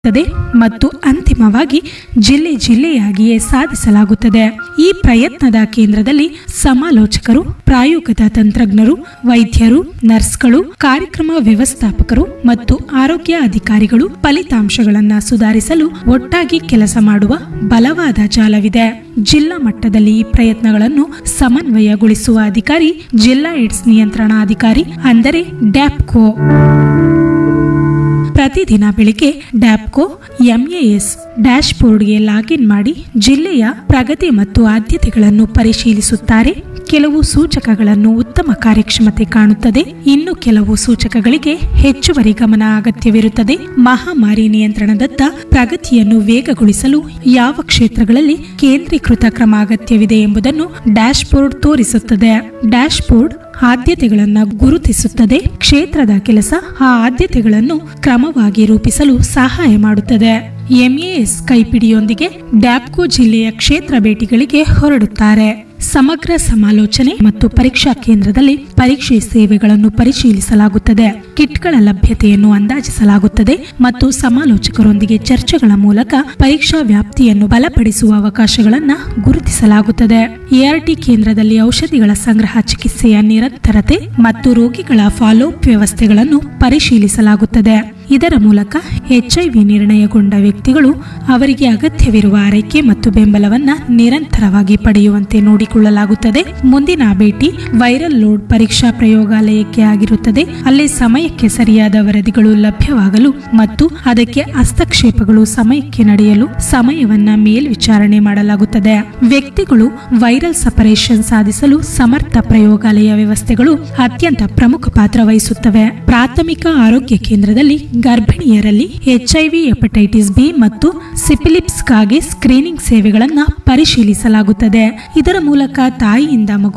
ತ್ತದೆ ಮತ್ತು ಅಂತಿಮವಾಗಿ ಜಿಲ್ಲೆ ಜಿಲ್ಲೆಯಾಗಿಯೇ ಸಾಧಿಸಲಾಗುತ್ತದೆ ಈ ಪ್ರಯತ್ನದ ಕೇಂದ್ರದಲ್ಲಿ ಸಮಾಲೋಚಕರು ಪ್ರಾಯೋಗಿಕ ತಂತ್ರಜ್ಞರು ವೈದ್ಯರು ನರ್ಸ್ಗಳು ಕಾರ್ಯಕ್ರಮ ವ್ಯವಸ್ಥಾಪಕರು ಮತ್ತು ಆರೋಗ್ಯ ಅಧಿಕಾರಿಗಳು ಫಲಿತಾಂಶಗಳನ್ನು ಸುಧಾರಿಸಲು ಒಟ್ಟಾಗಿ ಕೆಲಸ ಮಾಡುವ ಬಲವಾದ ಜಾಲವಿದೆ ಜಿಲ್ಲಾ ಮಟ್ಟದಲ್ಲಿ ಈ ಪ್ರಯತ್ನಗಳನ್ನು ಸಮನ್ವಯಗೊಳಿಸುವ ಅಧಿಕಾರಿ ಜಿಲ್ಲಾ ಏಡ್ಸ್ ನಿಯಂತ್ರಣಾಧಿಕಾರಿ ಅಂದರೆ ಡ್ಯಾಪ್ಕೋ ಪ್ರತಿದಿನ ಬೆಳಿಗ್ಗೆ ಡ್ಯಾಪ್ಕೋ ಎಂಎಎಸ್ ಡ್ಯಾಶ್ ಬೋರ್ಡ್ಗೆ ಲಾಗಿನ್ ಮಾಡಿ ಜಿಲ್ಲೆಯ ಪ್ರಗತಿ ಮತ್ತು ಆದ್ಯತೆಗಳನ್ನು ಪರಿಶೀಲಿಸುತ್ತಾರೆ ಕೆಲವು ಸೂಚಕಗಳನ್ನು ಉತ್ತಮ ಕಾರ್ಯಕ್ಷಮತೆ ಕಾಣುತ್ತದೆ ಇನ್ನು ಕೆಲವು ಸೂಚಕಗಳಿಗೆ ಹೆಚ್ಚುವರಿ ಗಮನ ಅಗತ್ಯವಿರುತ್ತದೆ ಮಹಾಮಾರಿ ನಿಯಂತ್ರಣದತ್ತ ಪ್ರಗತಿಯನ್ನು ವೇಗಗೊಳಿಸಲು ಯಾವ ಕ್ಷೇತ್ರಗಳಲ್ಲಿ ಕೇಂದ್ರೀಕೃತ ಕ್ರಮ ಅಗತ್ಯವಿದೆ ಎಂಬುದನ್ನು ಡ್ಯಾಶ್ ಬೋರ್ಡ್ ತೋರಿಸುತ್ತದೆ ಡ್ಯಾಶ್ ಬೋರ್ಡ್ ಆದ್ಯತೆಗಳನ್ನು ಗುರುತಿಸುತ್ತದೆ ಕ್ಷೇತ್ರದ ಕೆಲಸ ಆ ಆದ್ಯತೆಗಳನ್ನು ಕ್ರಮವಾಗಿ ರೂಪಿಸಲು ಸಹಾಯ ಮಾಡುತ್ತದೆ ಎಂಎಎಸ್ ಕೈಪಿಡಿಯೊಂದಿಗೆ ಡ್ಯಾಪ್ಕೋ ಜಿಲ್ಲೆಯ ಕ್ಷೇತ್ರ ಭೇಟಿಗಳಿಗೆ ಹೊರಡುತ್ತಾರೆ ಸಮಗ್ರ ಸಮಾಲೋಚನೆ ಮತ್ತು ಪರೀಕ್ಷಾ ಕೇಂದ್ರದಲ್ಲಿ ಪರೀಕ್ಷೆ ಸೇವೆಗಳನ್ನು ಪರಿಶೀಲಿಸಲಾಗುತ್ತದೆ ಕಿಟ್ಗಳ ಲಭ್ಯತೆಯನ್ನು ಅಂದಾಜಿಸಲಾಗುತ್ತದೆ ಮತ್ತು ಸಮಾಲೋಚಕರೊಂದಿಗೆ ಚರ್ಚೆಗಳ ಮೂಲಕ ಪರೀಕ್ಷಾ ವ್ಯಾಪ್ತಿಯನ್ನು ಬಲಪಡಿಸುವ ಅವಕಾಶಗಳನ್ನು ಗುರುತಿಸಲಾಗುತ್ತದೆ ಎಆರ್ಟಿ ಕೇಂದ್ರದಲ್ಲಿ ಔಷಧಿಗಳ ಸಂಗ್ರಹ ಚಿಕಿತ್ಸೆಯ ನಿರಂತರತೆ ಮತ್ತು ರೋಗಿಗಳ ಫಾಲೋಅಪ್ ವ್ಯವಸ್ಥೆಗಳನ್ನು ಪರಿಶೀಲಿಸಲಾಗುತ್ತದೆ ಇದರ ಮೂಲಕ ಎಚ್ಐವಿ ನಿರ್ಣಯಗೊಂಡ ವ್ಯಕ್ತಿಗಳು ಅವರಿಗೆ ಅಗತ್ಯವಿರುವ ಆರೈಕೆ ಮತ್ತು ಬೆಂಬಲವನ್ನ ನಿರಂತರವಾಗಿ ಪಡೆಯುವಂತೆ ನೋಡಿಕೊಳ್ಳಲಾಗುತ್ತದೆ ಮುಂದಿನ ಭೇಟಿ ವೈರಲ್ ಲೋಡ್ ಪರೀಕ್ಷಾ ಪ್ರಯೋಗಾಲಯಕ್ಕೆ ಆಗಿರುತ್ತದೆ ಅಲ್ಲಿ ಸಮಯಕ್ಕೆ ಸರಿಯಾದ ವರದಿಗಳು ಲಭ್ಯವಾಗಲು ಮತ್ತು ಅದಕ್ಕೆ ಹಸ್ತಕ್ಷೇಪಗಳು ಸಮಯಕ್ಕೆ ನಡೆಯಲು ಸಮಯವನ್ನ ಮೇಲ್ವಿಚಾರಣೆ ಮಾಡಲಾಗುತ್ತದೆ ವ್ಯಕ್ತಿಗಳು ವೈರಲ್ ಸಪರೇಷನ್ ಸಾಧಿಸಲು ಸಮರ್ಥ ಪ್ರಯೋಗಾಲಯ ವ್ಯವಸ್ಥೆಗಳು ಅತ್ಯಂತ ಪ್ರಮುಖ ಪಾತ್ರ ವಹಿಸುತ್ತವೆ ಪ್ರಾಥಮಿಕ ಆರೋಗ್ಯ ಕೇಂದ್ರದಲ್ಲಿ ಗರ್ಭಿಣಿಯರಲ್ಲಿ ಎಚ್ಐವಿ ಹೆಪಟೈಟಿಸ್ ಬಿ ಮತ್ತು ಸಿಪಿಲಿಪ್ಸ್ಗಾಗಿ ಸ್ಕ್ರೀನಿಂಗ್ ಸೇವೆಗಳನ್ನು ಪರಿಶೀಲಿಸಲಾಗುತ್ತದೆ ಇದರ ಮೂಲಕ ತಾಯಿಯಿಂದ ಮಗು